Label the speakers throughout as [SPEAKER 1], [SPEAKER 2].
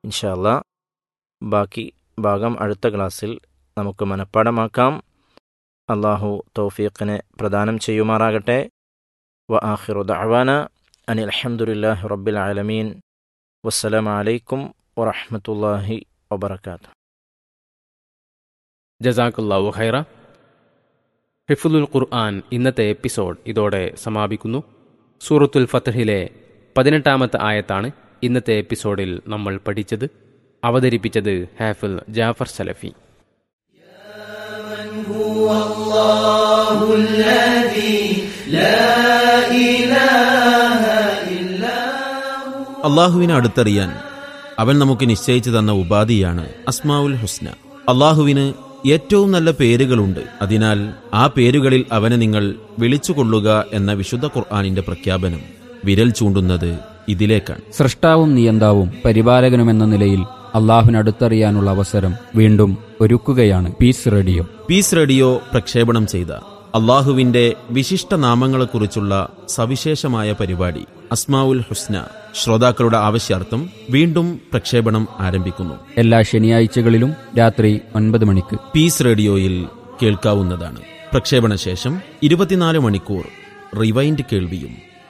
[SPEAKER 1] ഇൻഷാല്ല ബാക്കി ഭാഗം അടുത്ത ക്ലാസ്സിൽ നമുക്ക് മനഃപ്പാടമാക്കാം അള്ളാഹു തൗഫീഖിനെ പ്രദാനം ചെയ്യുമാറാകട്ടെ വ ആഖിറു ദഅവാന അനി അൽഹംദുലില്ലാഹി റബ്ബിൽ ആലമീൻ വസ്സലാമു അലൈക്കും വറഹ്മത്തുള്ളാഹി വബറകാതുഹു
[SPEAKER 2] ജസാക്കുല്ലാവു ഖൈറ ഹിഫുലുൽ ഖുർആൻ ഇന്നത്തെ എപ്പിസോഡ് ഇതോടെ സമാപിക്കുന്നു സൂറത്തുൽ ഫത്തഹിലെ പതിനെട്ടാമത്തെ ആയത്താണ് ഇന്നത്തെ എപ്പിസോഡിൽ നമ്മൾ പഠിച്ചത് അവതരിപ്പിച്ചത് ഹാഫിൽ ജാഫർ സലഫി
[SPEAKER 3] അള്ളാഹുവിനെ അടുത്തറിയാൻ അവൻ നമുക്ക് നിശ്ചയിച്ചു തന്ന ഉപാധിയാണ് അസ്മാവുൽ ഹുസ്ന അള്ളാഹുവിന് ഏറ്റവും നല്ല പേരുകളുണ്ട് അതിനാൽ ആ പേരുകളിൽ അവനെ നിങ്ങൾ വിളിച്ചുകൊള്ളുക എന്ന വിശുദ്ധ ഖുർആാനിന്റെ പ്രഖ്യാപനം വിരൽ ചൂണ്ടുന്നത് ഇതിലേക്കാണ്
[SPEAKER 4] സൃഷ്ടാവും നിയന്താവും പരിപാലകനുമെന്ന നിലയിൽ അള്ളാഹുവിനടുത്തറിയാനുള്ള അവസരം വീണ്ടും ഒരുക്കുകയാണ് പീസ് റേഡിയോ
[SPEAKER 3] പീസ് റേഡിയോ പ്രക്ഷേപണം ചെയ്ത അള്ളാഹുവിന്റെ വിശിഷ്ട നാമങ്ങളെക്കുറിച്ചുള്ള സവിശേഷമായ പരിപാടി അസ്മാവുൽ ഹുസ്ന ശ്രോതാക്കളുടെ ആവശ്യാർത്ഥം വീണ്ടും പ്രക്ഷേപണം ആരംഭിക്കുന്നു
[SPEAKER 4] എല്ലാ ശനിയാഴ്ചകളിലും രാത്രി ഒൻപത് മണിക്ക്
[SPEAKER 3] പീസ് റേഡിയോയിൽ കേൾക്കാവുന്നതാണ് പ്രക്ഷേപണ ശേഷം ഇരുപത്തിനാല് മണിക്കൂർ റിവൈൻഡ് കേൾവിയും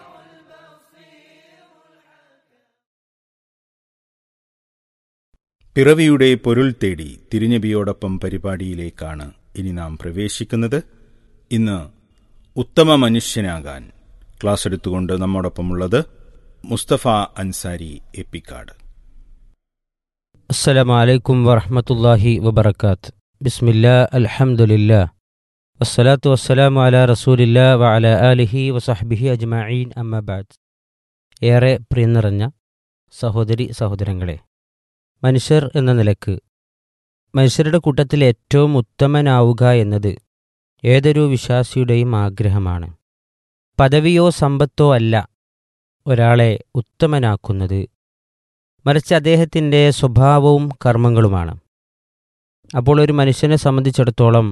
[SPEAKER 5] പിറവിയുടെ പൊരുൾ തേടി തിരുനബിയോടൊപ്പം പരിപാടിയിലേക്കാണ് ഇനി നാം പ്രവേശിക്കുന്നത് ഇന്ന് ഉത്തമ മനുഷ്യനാകാൻ ക്ലാസ് എടുത്തുകൊണ്ട് നമ്മോടൊപ്പമുള്ളത് മുസ്തഫ അൻസാരി എപ്പിക്കാട്
[SPEAKER 6] السلام عليكم ورحمة الله وبركاته بسم الله الحمد لله والصلاة والسلام على رسول الله وعلى آله وصحبه أجمعين أما بعد ഏറെ പ്രിയം നിറഞ്ഞ സഹോദരി സഹോദരങ്ങളെ മനുഷ്യർ എന്ന നിലക്ക് മനുഷ്യരുടെ കൂട്ടത്തിൽ ഏറ്റവും ഉത്തമനാവുക എന്നത് ഏതൊരു വിശ്വാസിയുടെയും ആഗ്രഹമാണ് പദവിയോ സമ്പത്തോ അല്ല ഒരാളെ ഉത്തമനാക്കുന്നത് മറിച്ച് അദ്ദേഹത്തിൻ്റെ സ്വഭാവവും കർമ്മങ്ങളുമാണ് അപ്പോൾ ഒരു മനുഷ്യനെ സംബന്ധിച്ചിടത്തോളം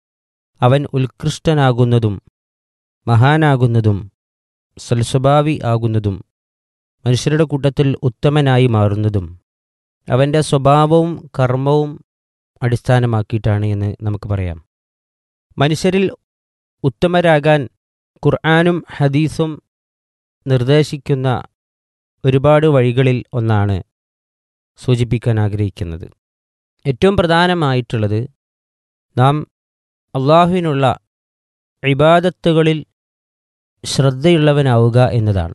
[SPEAKER 6] അവൻ ഉത്കൃഷ്ടനാകുന്നതും മഹാനാകുന്നതും സൽസ്വഭാവി ആകുന്നതും മനുഷ്യരുടെ കൂട്ടത്തിൽ ഉത്തമനായി മാറുന്നതും അവൻ്റെ സ്വഭാവവും കർമ്മവും അടിസ്ഥാനമാക്കിയിട്ടാണ് എന്ന് നമുക്ക് പറയാം മനുഷ്യരിൽ ഉത്തമരാകാൻ ഖുർആാനും ഹദീസും നിർദ്ദേശിക്കുന്ന ഒരുപാട് വഴികളിൽ ഒന്നാണ് സൂചിപ്പിക്കാൻ ആഗ്രഹിക്കുന്നത് ഏറ്റവും പ്രധാനമായിട്ടുള്ളത് നാം അള്ളാഹുവിനുള്ള ഇബാദത്തുകളിൽ ശ്രദ്ധയുള്ളവനാവുക എന്നതാണ്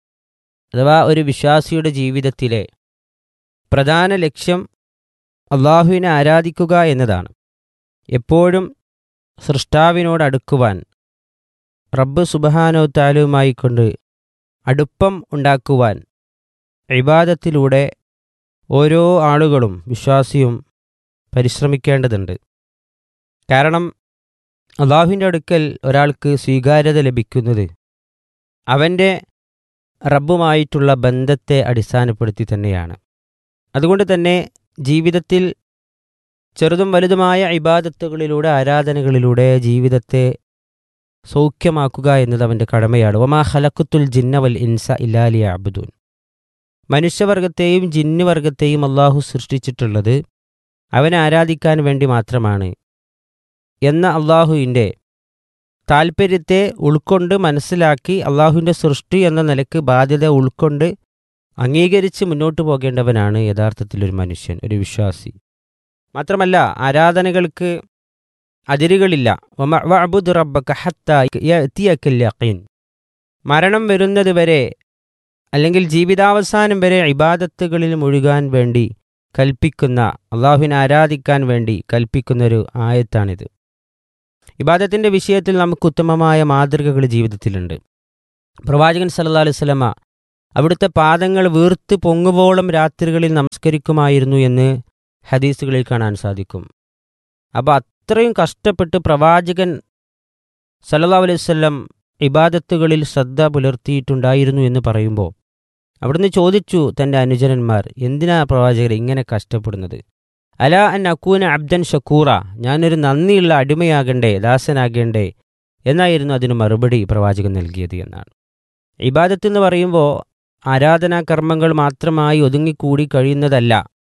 [SPEAKER 6] അഥവാ ഒരു വിശ്വാസിയുടെ ജീവിതത്തിലെ പ്രധാന ലക്ഷ്യം അള്ളാഹുവിനെ ആരാധിക്കുക എന്നതാണ് എപ്പോഴും സൃഷ്ടാവിനോട് അടുക്കുവാൻ റബ്ബ് സുബഹാനോ താലുമായി കൊണ്ട് അടുപ്പം ഉണ്ടാക്കുവാൻ ഇബാദത്തിലൂടെ ഓരോ ആളുകളും വിശ്വാസിയും പരിശ്രമിക്കേണ്ടതുണ്ട് കാരണം അള്ളാഹുവിൻ്റെ അടുക്കൽ ഒരാൾക്ക് സ്വീകാര്യത ലഭിക്കുന്നത് അവൻ്റെ റബ്ബുമായിട്ടുള്ള ബന്ധത്തെ അടിസ്ഥാനപ്പെടുത്തി തന്നെയാണ് അതുകൊണ്ട് തന്നെ ജീവിതത്തിൽ ചെറുതും വലുതുമായ ഇബാദത്തുകളിലൂടെ ആരാധനകളിലൂടെ ജീവിതത്തെ സൗഖ്യമാക്കുക എന്നത് അവൻ്റെ കടമയാണ് ഒമാ ഹലക്കുത്തുൽ ജിന്നവൽ ഇൻസ ഇലാലി അബ്ദുൻ മനുഷ്യവർഗത്തെയും ജിന്നുവർഗത്തെയും അള്ളാഹു സൃഷ്ടിച്ചിട്ടുള്ളത് അവനെ ആരാധിക്കാൻ വേണ്ടി മാത്രമാണ് എന്ന അള്ളാഹുവിൻ്റെ താൽപ്പര്യത്തെ ഉൾക്കൊണ്ട് മനസ്സിലാക്കി അള്ളാഹുവിൻ്റെ സൃഷ്ടി എന്ന നിലക്ക് ബാധ്യത ഉൾക്കൊണ്ട് അംഗീകരിച്ച് മുന്നോട്ട് പോകേണ്ടവനാണ് യഥാർത്ഥത്തിൽ ഒരു മനുഷ്യൻ ഒരു വിശ്വാസി മാത്രമല്ല ആരാധനകൾക്ക് അതിരുകളില്ല വഅബ്ദു് റബ്ബക ഹത്താ യഅതിയക്കൽ യഖീൻ മരണം വരുന്നത് വരെ അല്ലെങ്കിൽ ജീവിതാവസാനം വരെ ഇബാദത്തുകളിൽ മുഴുകാൻ വേണ്ടി കൽപ്പിക്കുന്ന അള്ളാഹുവിനെ ആരാധിക്കാൻ വേണ്ടി കൽപ്പിക്കുന്നൊരു ആയത്താണിത് ഇബാദത്തിൻ്റെ വിഷയത്തിൽ നമുക്ക് ഉത്തമമായ മാതൃകകൾ ജീവിതത്തിലുണ്ട് പ്രവാചകൻ സല്ലാ അലൈഹി സ്വലമ അവിടുത്തെ പാദങ്ങൾ വീർത്ത് പൊങ്ങുവോളം രാത്രികളിൽ നമസ്കരിക്കുമായിരുന്നു എന്ന് ഹദീസുകളിൽ കാണാൻ സാധിക്കും അപ്പോൾ അത്രയും കഷ്ടപ്പെട്ട് പ്രവാചകൻ സല്ലാ അലൈഹി വല്ലം ഇബാദത്തുകളിൽ ശ്രദ്ധ പുലർത്തിയിട്ടുണ്ടായിരുന്നു എന്ന് പറയുമ്പോൾ അവിടുന്ന് ചോദിച്ചു തൻ്റെ അനുജനന്മാർ എന്തിനാ പ്രവാചകർ ഇങ്ങനെ കഷ്ടപ്പെടുന്നത് അല അൻ അക്കൂന അബ്ദൻ ഷക്കൂറ ഞാനൊരു നന്ദിയുള്ള അടിമയാകണ്ടേ ദാസനാകേണ്ടേ എന്നായിരുന്നു അതിന് മറുപടി പ്രവാചകൻ നൽകിയത് എന്നാണ് ഇബാദത്ത് എന്ന് പറയുമ്പോൾ ആരാധനാ കർമ്മങ്ങൾ മാത്രമായി ഒതുങ്ങിക്കൂടി കഴിയുന്നതല്ല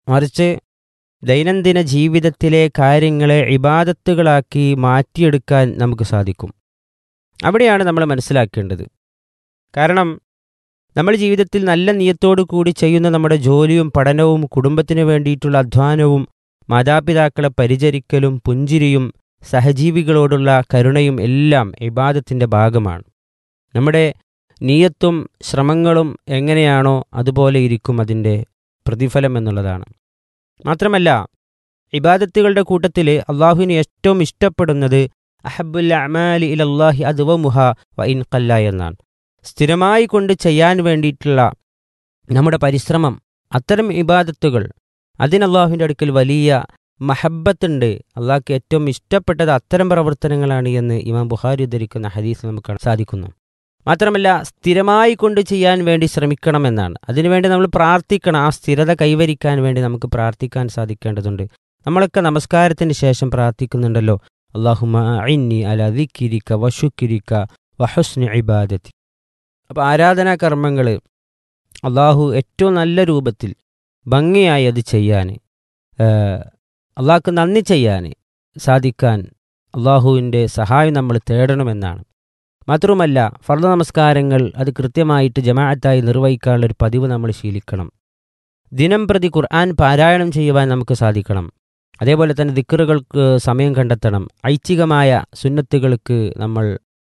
[SPEAKER 6] മറിച്ച് ദൈനംദിന ജീവിതത്തിലെ കാര്യങ്ങളെ ഇബാദത്തുകളാക്കി മാറ്റിയെടുക്കാൻ നമുക്ക് സാധിക്കും അവിടെയാണ് നമ്മൾ മനസ്സിലാക്കേണ്ടത് കാരണം നമ്മൾ ജീവിതത്തിൽ നല്ല നിയത്തോടു കൂടി ചെയ്യുന്ന നമ്മുടെ ജോലിയും പഠനവും കുടുംബത്തിന് വേണ്ടിയിട്ടുള്ള അധ്വാനവും മാതാപിതാക്കളെ പരിചരിക്കലും പുഞ്ചിരിയും സഹജീവികളോടുള്ള കരുണയും എല്ലാം ഇബാദത്തിൻ്റെ ഭാഗമാണ് നമ്മുടെ നീയത്തും ശ്രമങ്ങളും എങ്ങനെയാണോ അതുപോലെ ഇരിക്കും അതിൻ്റെ പ്രതിഫലം എന്നുള്ളതാണ് മാത്രമല്ല ഇബാദത്തുകളുടെ കൂട്ടത്തിൽ അള്ളാഹുവിന് ഏറ്റവും ഇഷ്ടപ്പെടുന്നത് അഹബുൽ അമാലി ഇലല്ലാഹി അദ്വമുഹ വ ഇൻ കല്ല എന്നാണ് സ്ഥിരമായി കൊണ്ട് ചെയ്യാൻ വേണ്ടിയിട്ടുള്ള നമ്മുടെ പരിശ്രമം അത്തരം ഇബാദത്തുകൾ അതിന് അള്ളാഹുവിൻ്റെ അടുക്കൽ വലിയ മഹബത്തുണ്ട് അള്ളാഹ്ക്ക് ഏറ്റവും ഇഷ്ടപ്പെട്ടത് അത്തരം പ്രവർത്തനങ്ങളാണ് എന്ന് ഇമാം ബുഹാരി ഉദ്ധരിക്കുന്ന ഹദീസ് നമുക്ക് കാണാൻ സാധിക്കുന്നു മാത്രമല്ല സ്ഥിരമായി കൊണ്ട് ചെയ്യാൻ വേണ്ടി ശ്രമിക്കണമെന്നാണ് അതിനുവേണ്ടി നമ്മൾ പ്രാർത്ഥിക്കണം ആ സ്ഥിരത കൈവരിക്കാൻ വേണ്ടി നമുക്ക് പ്രാർത്ഥിക്കാൻ സാധിക്കേണ്ടതുണ്ട് നമ്മളൊക്കെ നമസ്കാരത്തിന് ശേഷം പ്രാർത്ഥിക്കുന്നുണ്ടല്ലോ അള്ളാഹുമ ഐന്നി അല ദിക്കിരിക്ക വഷുക്കിരിക്ക വഹുസ്നി ഇബാദത്തി അപ്പോൾ ആരാധനാ കർമ്മങ്ങൾ അള്ളാഹു ഏറ്റവും നല്ല രൂപത്തിൽ ഭംഗിയായി അത് ചെയ്യാൻ അള്ളാഹ്ക്ക് നന്ദി ചെയ്യാൻ സാധിക്കാൻ അള്ളാഹുവിൻ്റെ സഹായം നമ്മൾ തേടണമെന്നാണ് മാത്രവുമല്ല ഫർദ നമസ്കാരങ്ങൾ അത് കൃത്യമായിട്ട് ജമാഅത്തായി നിർവഹിക്കാനുള്ള ഒരു പതിവ് നമ്മൾ ശീലിക്കണം ദിനം പ്രതി ഖുർആൻ പാരായണം ചെയ്യുവാൻ നമുക്ക് സാധിക്കണം അതേപോലെ തന്നെ ദിക്കറുകൾക്ക് സമയം കണ്ടെത്തണം ഐച്ഛികമായ സുന്നത്തുകൾക്ക് നമ്മൾ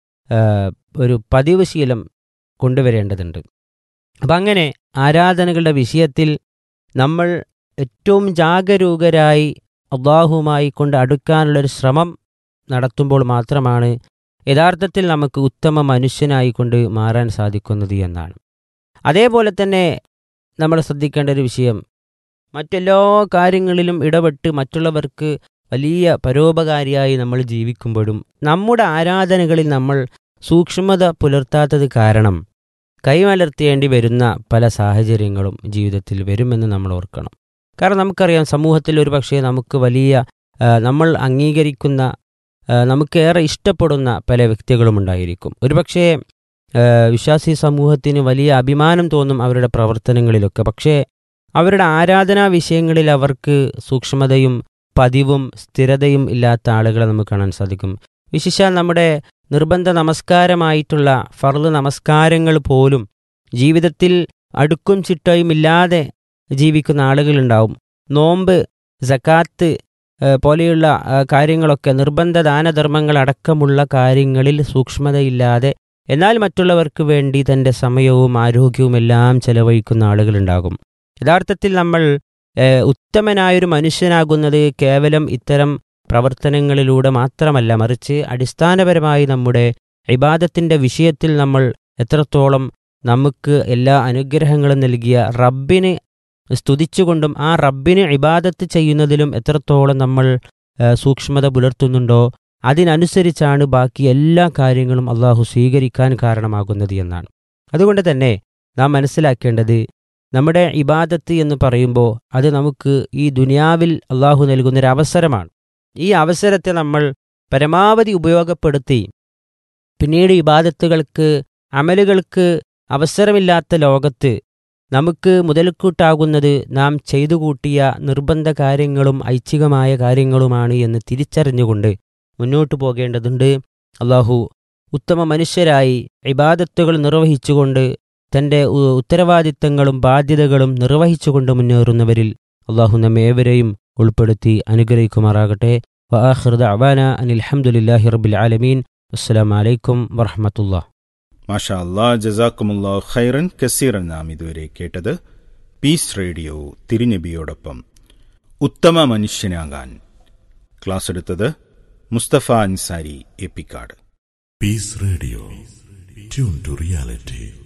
[SPEAKER 6] ഒരു പതിവ് ശീലം കൊണ്ടുവരേണ്ടതുണ്ട് അപ്പം അങ്ങനെ ആരാധനകളുടെ വിഷയത്തിൽ നമ്മൾ ഏറ്റവും ജാഗരൂകരായി അള്ളാഹുമായി കൊണ്ട് അടുക്കാനുള്ളൊരു ശ്രമം നടത്തുമ്പോൾ മാത്രമാണ് യഥാർത്ഥത്തിൽ നമുക്ക് ഉത്തമ മനുഷ്യനായി കൊണ്ട് മാറാൻ സാധിക്കുന്നത് എന്നാണ് അതേപോലെ തന്നെ നമ്മൾ ശ്രദ്ധിക്കേണ്ട ഒരു വിഷയം മറ്റെല്ലാ കാര്യങ്ങളിലും ഇടപെട്ട് മറ്റുള്ളവർക്ക് വലിയ പരോപകാരിയായി നമ്മൾ ജീവിക്കുമ്പോഴും നമ്മുടെ ആരാധനകളിൽ നമ്മൾ സൂക്ഷ്മത പുലർത്താത്തത് കാരണം കൈമലർത്തേണ്ടി വരുന്ന പല സാഹചര്യങ്ങളും ജീവിതത്തിൽ വരുമെന്ന് നമ്മൾ ഓർക്കണം കാരണം നമുക്കറിയാം സമൂഹത്തിൽ ഒരു പക്ഷേ നമുക്ക് വലിയ നമ്മൾ അംഗീകരിക്കുന്ന നമുക്കേറെ ഇഷ്ടപ്പെടുന്ന പല വ്യക്തികളും ഉണ്ടായിരിക്കും ഒരുപക്ഷേ വിശ്വാസി സമൂഹത്തിന് വലിയ അഭിമാനം തോന്നും അവരുടെ പ്രവർത്തനങ്ങളിലൊക്കെ പക്ഷേ അവരുടെ ആരാധനാ വിഷയങ്ങളിൽ അവർക്ക് സൂക്ഷ്മതയും പതിവും സ്ഥിരതയും ഇല്ലാത്ത ആളുകളെ നമുക്ക് കാണാൻ സാധിക്കും വിശിഷ്യ നമ്മുടെ നിർബന്ധ നമസ്കാരമായിട്ടുള്ള ഫർദ് നമസ്കാരങ്ങൾ പോലും ജീവിതത്തിൽ അടുക്കും ചിട്ടയും ഇല്ലാതെ ജീവിക്കുന്ന ആളുകളുണ്ടാവും നോമ്പ് സക്കാത്ത് പോലെയുള്ള കാര്യങ്ങളൊക്കെ നിർബന്ധ ദാനധർമ്മങ്ങൾ അടക്കമുള്ള കാര്യങ്ങളിൽ സൂക്ഷ്മതയില്ലാതെ എന്നാൽ മറ്റുള്ളവർക്ക് വേണ്ടി തൻ്റെ സമയവും ആരോഗ്യവും എല്ലാം ചെലവഴിക്കുന്ന ആളുകളുണ്ടാകും യഥാർത്ഥത്തിൽ നമ്മൾ ഉത്തമനായൊരു മനുഷ്യനാകുന്നത് കേവലം ഇത്തരം പ്രവർത്തനങ്ങളിലൂടെ മാത്രമല്ല മറിച്ച് അടിസ്ഥാനപരമായി നമ്മുടെ ഇബാദത്തിൻ്റെ വിഷയത്തിൽ നമ്മൾ എത്രത്തോളം നമുക്ക് എല്ലാ അനുഗ്രഹങ്ങളും നൽകിയ റബ്ബിന് സ്തുതിച്ചുകൊണ്ടും ആ റബ്ബിന് ഇബാദത്ത് ചെയ്യുന്നതിലും എത്രത്തോളം നമ്മൾ സൂക്ഷ്മത പുലർത്തുന്നുണ്ടോ അതിനനുസരിച്ചാണ് ബാക്കി എല്ലാ കാര്യങ്ങളും അള്ളാഹു സ്വീകരിക്കാൻ കാരണമാകുന്നത് എന്നാണ് അതുകൊണ്ട് തന്നെ നാം മനസ്സിലാക്കേണ്ടത് നമ്മുടെ ഇബാദത്ത് എന്ന് പറയുമ്പോൾ അത് നമുക്ക് ഈ ദുനിയാവിൽ അള്ളാഹു നൽകുന്നൊരു അവസരമാണ് ഈ അവസരത്തെ നമ്മൾ പരമാവധി ഉപയോഗപ്പെടുത്തി പിന്നീട് ഇബാദത്തുകൾക്ക് അമലുകൾക്ക് അവസരമില്ലാത്ത ലോകത്ത് നമുക്ക് മുതൽക്കൂട്ടാകുന്നത് നാം ചെയ്തു കൂട്ടിയ നിർബന്ധ കാര്യങ്ങളും ഐച്ഛികമായ കാര്യങ്ങളുമാണ് എന്ന് തിരിച്ചറിഞ്ഞുകൊണ്ട് മുന്നോട്ടു പോകേണ്ടതുണ്ട് അള്ളാഹു ഉത്തമ മനുഷ്യരായി ഇബാദത്തുകൾ നിർവഹിച്ചുകൊണ്ട് തൻ്റെ ഉത്തരവാദിത്തങ്ങളും ബാധ്യതകളും നിർവഹിച്ചുകൊണ്ട് മുന്നേറുന്നവരിൽ അള്ളാഹു നമ്മെ ഏവരെയും ഉൾപ്പെടുത്തി അനുഗ്രഹിക്കുമാറാകട്ടെ വആഖിർ ദഅവാന അനിൽ ഹംദുലില്ലാഹി റബ്ബിൽ ആലമീൻ അസ്സലാമു അലൈക്കും വറഹ്മത്തുള്ളാ
[SPEAKER 5] മാഷാ അല്ലാ ജസാക്കുമുല്ലാ ഖൈറൻ കസീറൻ നാം ഇതുവരെ കേട്ടത് പീസ് റേഡിയോ തിരുനബിയോടൊപ്പം ഉത്തമ മനുഷ്യനാകാൻ ക്ലാസ് എടുത്തത് Mustafa Ansari എപ്പിക്കാട്
[SPEAKER 7] Peace Radio. Tune to reality.